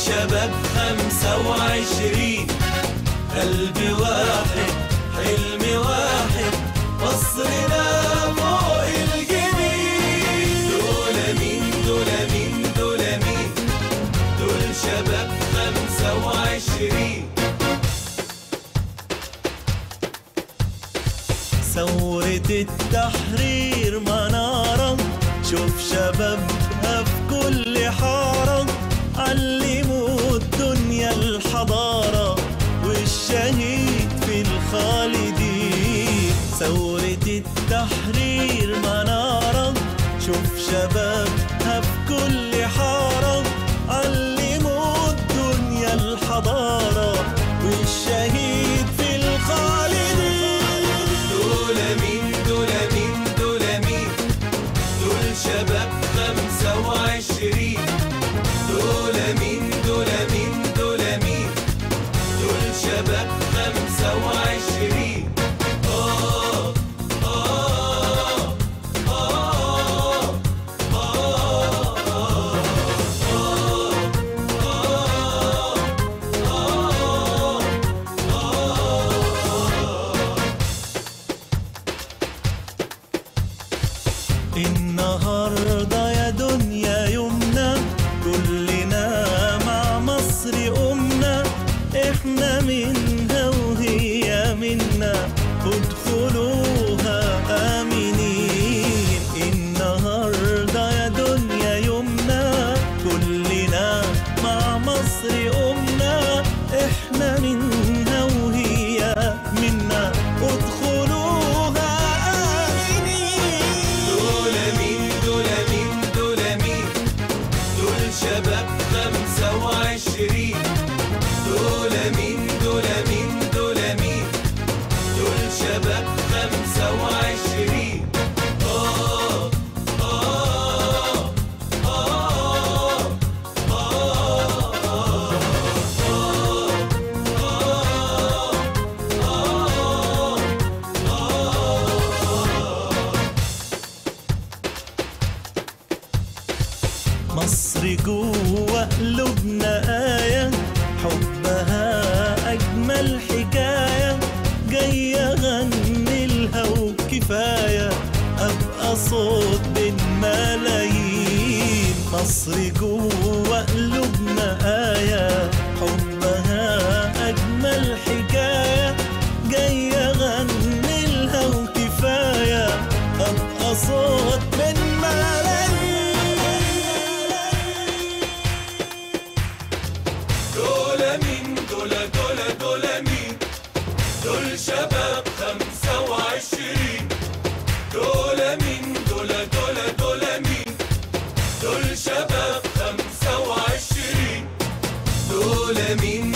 شباب خمسة وعشرين قلب واحد حلم واحد مصرنا فوق الجميل دول مين دول مين دول مين دول شباب خمسة وعشرين ثورة التحرير منارة شوف شبابها في كل حارة علموا الدنيا الحضارة والشهيد في الخالدين ثورة التحرير منارة شوف شبابها في كل حارة علموا الدنيا الحضارة والشهيد في الخالدين دول مين دول مين دول مين دول شباب خمسة وعشرين دول مين دول مين دول مين دول شباب خمسة وعشرين آه آه آه النهاردة يا دنيا يومنا كلنا مع مصر أمنا احنا منها وهي منا ادخلوها آمنين النهاردة يا دنيا يومنا كلنا مع مصر أمنا احنا منها وهي منا ادخلوها آمنين دول مين دول مين دول مين دول شباب خمسة وعشرين دول مين دول مين دول مين دول شباب خمسة وعشرين آه آه آه مصر جوه قلوبنا آية حبها أجمل حكاية جاية أغني لها وكفاية أبقى صوت بين ملايين مصر جوه قلوبنا آية حبها أجمل حكاية جاية أغني لها وكفاية أبقى صوت من ملايين دول مين دول دول دول مين دول شباب خمسة وعشرين دول مين دول دول دول مين دول شباب خمسة وعشرين دول مين